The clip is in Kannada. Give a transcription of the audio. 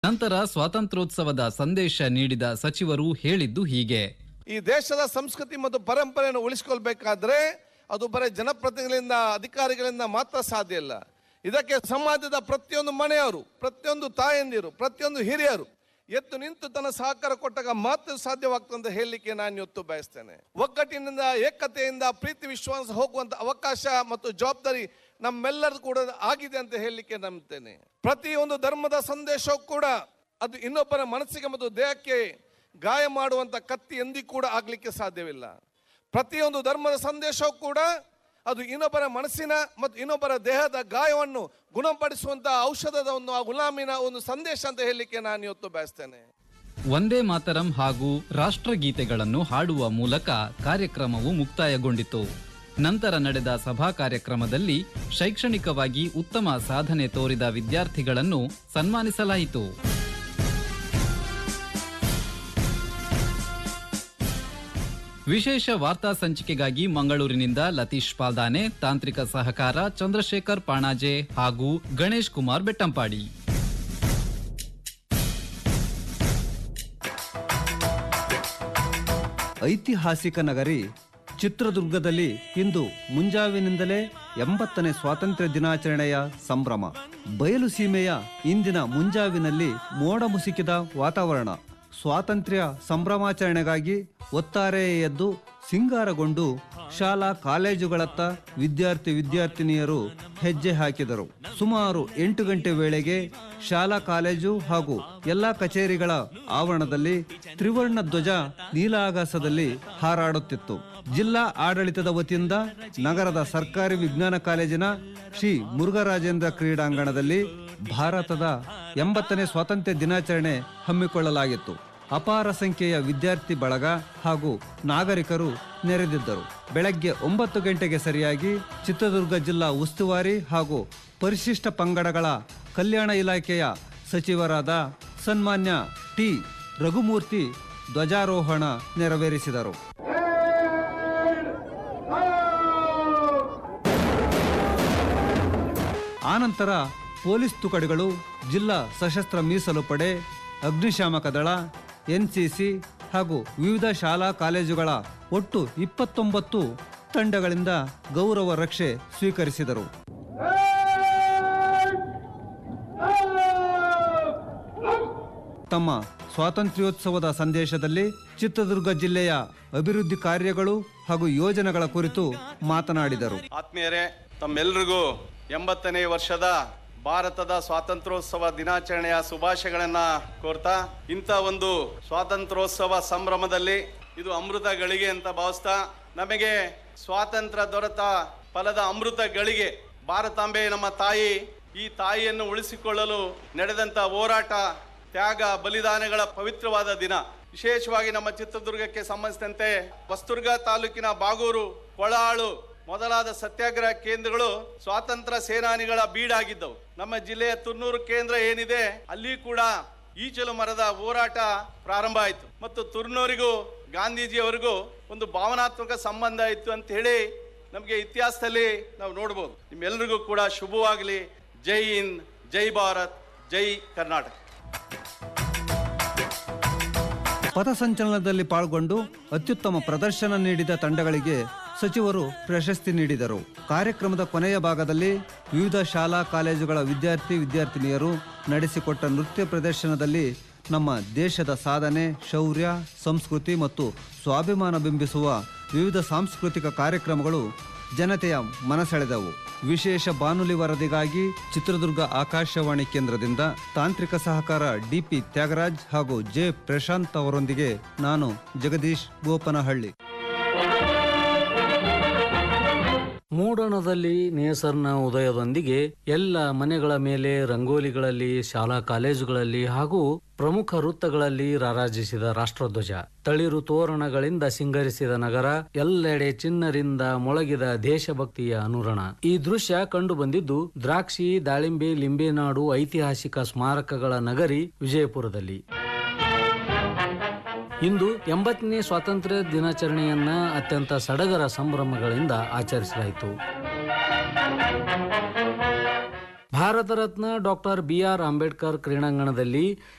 ನಂತರ ಸ್ವಾತಂತ್ರ್ಯೋತ್ಸವದ ಸಂದೇಶ ನೀಡಿದ ಸಚಿವರು ಹೇಳಿದ್ದು ಹೀಗೆ ಈ ದೇಶದ ಸಂಸ್ಕೃತಿ ಮತ್ತು ಪರಂಪರೆಯನ್ನು ಉಳಿಸಿಕೊಳ್ಬೇಕಾದ್ರೆ ಅದು ಬರೀ ಜನಪ್ರತಿನಿಧಿಗಳಿಂದ ಅಧಿಕಾರಿಗಳಿಂದ ಮಾತ್ರ ಸಾಧ್ಯ ಇಲ್ಲ ಇದಕ್ಕೆ ಸಮಾಜದ ಪ್ರತಿಯೊಂದು ಮನೆಯವರು ಪ್ರತಿಯೊಂದು ತಾಯಂದಿರು ಪ್ರತಿಯೊಂದು ಹಿರಿಯರು ಎದ್ದು ನಿಂತು ತನ್ನ ಸಹಕಾರ ಕೊಟ್ಟಾಗ ಮಾತ್ರ ಸಾಧ್ಯವಾಗ್ತದೆ ಅಂತ ಹೇಳಲಿಕ್ಕೆ ನಾನು ಇವತ್ತು ಬಯಸ್ತೇನೆ ಒಗ್ಗಟ್ಟಿನಿಂದ ಏಕತೆಯಿಂದ ಪ್ರೀತಿ ವಿಶ್ವಾಸ ಹೋಗುವಂತ ಅವಕಾಶ ಮತ್ತು ಜವಾಬ್ದಾರಿ ನಮ್ಮೆಲ್ಲರೂ ಕೂಡ ಆಗಿದೆ ಅಂತ ಹೇಳಲಿಕ್ಕೆ ನಂಬ್ತೇನೆ ಪ್ರತಿಯೊಂದು ಧರ್ಮದ ಸಂದೇಶವೂ ಕೂಡ ಅದು ಇನ್ನೊಬ್ಬರ ಮನಸ್ಸಿಗೆ ಮತ್ತು ದೇಹಕ್ಕೆ ಗಾಯ ಮಾಡುವಂತ ಕತ್ತಿ ಎಂದಿಗೂ ಕೂಡ ಆಗ್ಲಿಕ್ಕೆ ಸಾಧ್ಯವಿಲ್ಲ ಪ್ರತಿಯೊಂದು ಧರ್ಮದ ಸಂದೇಶವೂ ಕೂಡ ಅದು ಇನ್ನೊಬ್ಬರ ಮನಸ್ಸಿನ ಮತ್ತು ಇನ್ನೊಬ್ಬರ ದೇಹದ ಗಾಯವನ್ನು ಗುಣಪಡಿಸುವಂತ ಔಷಧದ ಒಂದು ಆ ಗುಲಾಮಿನ ಒಂದು ಸಂದೇಶ ಅಂತ ಹೇಳಲಿಕ್ಕೆ ನಾನು ಇವತ್ತು ಬಯಸ್ತೇನೆ ಒಂದೇ ಮಾತರಂ ಹಾಗೂ ರಾಷ್ಟ್ರಗೀತೆಗಳನ್ನು ಹಾಡುವ ಮೂಲಕ ಕಾರ್ಯಕ್ರಮವು ಮುಕ್ತಾಯಗೊಂಡಿತು ನಂತರ ನಡೆದ ಸಭಾ ಕಾರ್ಯಕ್ರಮದಲ್ಲಿ ಶೈಕ್ಷಣಿಕವಾಗಿ ಉತ್ತಮ ಸಾಧನೆ ತೋರಿದ ವಿದ್ಯಾರ್ಥಿಗಳನ್ನು ಸನ್ಮಾನಿಸಲಾಯಿತು ವಿಶೇಷ ವಾರ್ತಾ ಸಂಚಿಕೆಗಾಗಿ ಮಂಗಳೂರಿನಿಂದ ಲತೀಶ್ ಪಾಲ್ದಾನೆ ತಾಂತ್ರಿಕ ಸಹಕಾರ ಚಂದ್ರಶೇಖರ್ ಪಾಣಾಜೆ ಹಾಗೂ ಗಣೇಶ್ ಕುಮಾರ್ ಬೆಟ್ಟಂಪಾಡಿ ಐತಿಹಾಸಿಕ ನಗರಿ ಚಿತ್ರದುರ್ಗದಲ್ಲಿ ಇಂದು ಮುಂಜಾವಿನಿಂದಲೇ ಎಂಬತ್ತನೇ ಸ್ವಾತಂತ್ರ್ಯ ದಿನಾಚರಣೆಯ ಸಂಭ್ರಮ ಬಯಲು ಸೀಮೆಯ ಇಂದಿನ ಮುಂಜಾವಿನಲ್ಲಿ ಮೋಡ ಮುಸುಕಿದ ವಾತಾವರಣ ಸ್ವಾತಂತ್ರ್ಯ ಸಂಭ್ರಮಾಚರಣೆಗಾಗಿ ಒತ್ತಾರೆ ಎದ್ದು ಸಿಂಗಾರಗೊಂಡು ಶಾಲಾ ಕಾಲೇಜುಗಳತ್ತ ವಿದ್ಯಾರ್ಥಿ ವಿದ್ಯಾರ್ಥಿನಿಯರು ಹೆಜ್ಜೆ ಹಾಕಿದರು ಸುಮಾರು ಎಂಟು ಗಂಟೆ ವೇಳೆಗೆ ಶಾಲಾ ಕಾಲೇಜು ಹಾಗೂ ಎಲ್ಲಾ ಕಚೇರಿಗಳ ಆವರಣದಲ್ಲಿ ತ್ರಿವರ್ಣ ಧ್ವಜ ನೀಲಾಕಾಶದಲ್ಲಿ ಹಾರಾಡುತ್ತಿತ್ತು ಜಿಲ್ಲಾ ಆಡಳಿತದ ವತಿಯಿಂದ ನಗರದ ಸರ್ಕಾರಿ ವಿಜ್ಞಾನ ಕಾಲೇಜಿನ ಶ್ರೀ ಮುರುಘರಾಜೇಂದ್ರ ಕ್ರೀಡಾಂಗಣದಲ್ಲಿ ಭಾರತದ ಎಂಬತ್ತನೇ ಸ್ವಾತಂತ್ರ್ಯ ದಿನಾಚರಣೆ ಹಮ್ಮಿಕೊಳ್ಳಲಾಗಿತ್ತು ಅಪಾರ ಸಂಖ್ಯೆಯ ವಿದ್ಯಾರ್ಥಿ ಬಳಗ ಹಾಗೂ ನಾಗರಿಕರು ನೆರೆದಿದ್ದರು ಬೆಳಗ್ಗೆ ಒಂಬತ್ತು ಗಂಟೆಗೆ ಸರಿಯಾಗಿ ಚಿತ್ರದುರ್ಗ ಜಿಲ್ಲಾ ಉಸ್ತುವಾರಿ ಹಾಗೂ ಪರಿಶಿಷ್ಟ ಪಂಗಡಗಳ ಕಲ್ಯಾಣ ಇಲಾಖೆಯ ಸಚಿವರಾದ ಸನ್ಮಾನ್ಯ ಟಿ ರಘುಮೂರ್ತಿ ಧ್ವಜಾರೋಹಣ ನೆರವೇರಿಸಿದರು ಆನಂತರ ಪೊಲೀಸ್ ತುಕಡಿಗಳು ಜಿಲ್ಲಾ ಸಶಸ್ತ್ರ ಮೀಸಲು ಪಡೆ ಅಗ್ನಿಶಾಮಕ ದಳ ಎನ್ಸಿಸಿ ಹಾಗೂ ವಿವಿಧ ಶಾಲಾ ಕಾಲೇಜುಗಳ ಒಟ್ಟು ಇಪ್ಪತ್ತೊಂಬತ್ತು ತಂಡಗಳಿಂದ ಗೌರವ ರಕ್ಷೆ ಸ್ವೀಕರಿಸಿದರು ತಮ್ಮ ಸ್ವಾತಂತ್ರ್ಯೋತ್ಸವದ ಸಂದೇಶದಲ್ಲಿ ಚಿತ್ರದುರ್ಗ ಜಿಲ್ಲೆಯ ಅಭಿವೃದ್ಧಿ ಕಾರ್ಯಗಳು ಹಾಗೂ ಯೋಜನೆಗಳ ಕುರಿತು ಮಾತನಾಡಿದರು ಆತ್ಮೀಯರೇ ತಮ್ಮೆಲ್ಲರಿಗೂ ಎಂಬತ್ತನೇ ವರ್ಷದ ಭಾರತದ ಸ್ವಾತಂತ್ರ್ಯೋತ್ಸವ ದಿನಾಚರಣೆಯ ಶುಭಾಶಯಗಳನ್ನ ಕೋರ್ತಾ ಇಂಥ ಒಂದು ಸ್ವಾತಂತ್ರ್ಯೋತ್ಸವ ಸಂಭ್ರಮದಲ್ಲಿ ಇದು ಅಮೃತ ಗಳಿಗೆ ಅಂತ ಭಾವಿಸ್ತಾ ನಮಗೆ ಸ್ವಾತಂತ್ರ್ಯ ದೊರೆತ ಫಲದ ಅಮೃತ ಗಳಿಗೆ ಭಾರತಾಂಬೆ ನಮ್ಮ ತಾಯಿ ಈ ತಾಯಿಯನ್ನು ಉಳಿಸಿಕೊಳ್ಳಲು ನಡೆದಂತ ಹೋರಾಟ ತ್ಯಾಗ ಬಲಿದಾನಗಳ ಪವಿತ್ರವಾದ ದಿನ ವಿಶೇಷವಾಗಿ ನಮ್ಮ ಚಿತ್ರದುರ್ಗಕ್ಕೆ ಸಂಬಂಧಿಸಿದಂತೆ ಹೊಸದುರ್ಗ ತಾಲೂಕಿನ ಬಾಗೂರು ಕೊಳಾಳು ಮೊದಲಾದ ಸತ್ಯಾಗ್ರಹ ಕೇಂದ್ರಗಳು ಸ್ವಾತಂತ್ರ್ಯ ಸೇನಾನಿಗಳ ಬೀಡಾಗಿದ್ದವು ನಮ್ಮ ಜಿಲ್ಲೆಯ ತುರ್ನೂರು ಕೇಂದ್ರ ಏನಿದೆ ಅಲ್ಲಿ ಕೂಡ ಈಚಲು ಮರದ ಹೋರಾಟ ಪ್ರಾರಂಭ ಆಯಿತು ಮತ್ತು ತುರ್ನೂರಿಗೂ ಗಾಂಧೀಜಿಯವರಿಗೂ ಒಂದು ಭಾವನಾತ್ಮಕ ಸಂಬಂಧ ಇತ್ತು ಅಂತ ಹೇಳಿ ನಮಗೆ ಇತಿಹಾಸದಲ್ಲಿ ನಾವು ನೋಡ್ಬೋದು ನಿಮ್ಮೆಲ್ಲರಿಗೂ ಕೂಡ ಶುಭವಾಗಲಿ ಜೈ ಹಿಂದ್ ಜೈ ಭಾರತ್ ಜೈ ಕರ್ನಾಟಕ ಪಥಸಂಚಲನದಲ್ಲಿ ಪಾಲ್ಗೊಂಡು ಅತ್ಯುತ್ತಮ ಪ್ರದರ್ಶನ ನೀಡಿದ ತಂಡಗಳಿಗೆ ಸಚಿವರು ಪ್ರಶಸ್ತಿ ನೀಡಿದರು ಕಾರ್ಯಕ್ರಮದ ಕೊನೆಯ ಭಾಗದಲ್ಲಿ ವಿವಿಧ ಶಾಲಾ ಕಾಲೇಜುಗಳ ವಿದ್ಯಾರ್ಥಿ ವಿದ್ಯಾರ್ಥಿನಿಯರು ನಡೆಸಿಕೊಟ್ಟ ನೃತ್ಯ ಪ್ರದರ್ಶನದಲ್ಲಿ ನಮ್ಮ ದೇಶದ ಸಾಧನೆ ಶೌರ್ಯ ಸಂಸ್ಕೃತಿ ಮತ್ತು ಸ್ವಾಭಿಮಾನ ಬಿಂಬಿಸುವ ವಿವಿಧ ಸಾಂಸ್ಕೃತಿಕ ಕಾರ್ಯಕ್ರಮಗಳು ಜನತೆಯ ಮನಸೆಳೆದವು ವಿಶೇಷ ಬಾನುಲಿ ವರದಿಗಾಗಿ ಚಿತ್ರದುರ್ಗ ಆಕಾಶವಾಣಿ ಕೇಂದ್ರದಿಂದ ತಾಂತ್ರಿಕ ಸಹಕಾರ ಡಿಪಿ ತ್ಯಾಗರಾಜ್ ಹಾಗೂ ಜೆ ಪ್ರಶಾಂತ್ ಅವರೊಂದಿಗೆ ನಾನು ಜಗದೀಶ್ ಗೋಪನಹಳ್ಳಿ ಮೂಡಣದಲ್ಲಿ ನೇಸರ್ನ ಉದಯದೊಂದಿಗೆ ಎಲ್ಲ ಮನೆಗಳ ಮೇಲೆ ರಂಗೋಲಿಗಳಲ್ಲಿ ಶಾಲಾ ಕಾಲೇಜುಗಳಲ್ಲಿ ಹಾಗೂ ಪ್ರಮುಖ ವೃತ್ತಗಳಲ್ಲಿ ರಾರಾಜಿಸಿದ ರಾಷ್ಟ್ರಧ್ವಜ ತಳಿರು ತೋರಣಗಳಿಂದ ಸಿಂಗರಿಸಿದ ನಗರ ಎಲ್ಲೆಡೆ ಚಿನ್ನರಿಂದ ಮೊಳಗಿದ ದೇಶಭಕ್ತಿಯ ಅನುರಣ ಈ ದೃಶ್ಯ ಕಂಡು ಬಂದಿದ್ದು ದ್ರಾಕ್ಷಿ ದಾಳಿಂಬೆ ಲಿಂಬೆನಾಡು ಐತಿಹಾಸಿಕ ಸ್ಮಾರಕಗಳ ನಗರಿ ವಿಜಯಪುರದಲ್ಲಿ ಇಂದು ಎಂಬತ್ತನೇ ಸ್ವಾತಂತ್ರ್ಯ ದಿನಾಚರಣೆಯನ್ನ ಅತ್ಯಂತ ಸಡಗರ ಸಂಭ್ರಮಗಳಿಂದ ಆಚರಿಸಲಾಯಿತು Bharat Ratna doctor B R Ambedkar ಕ್ರೀಡಾಂಗಣದಲ್ಲಿ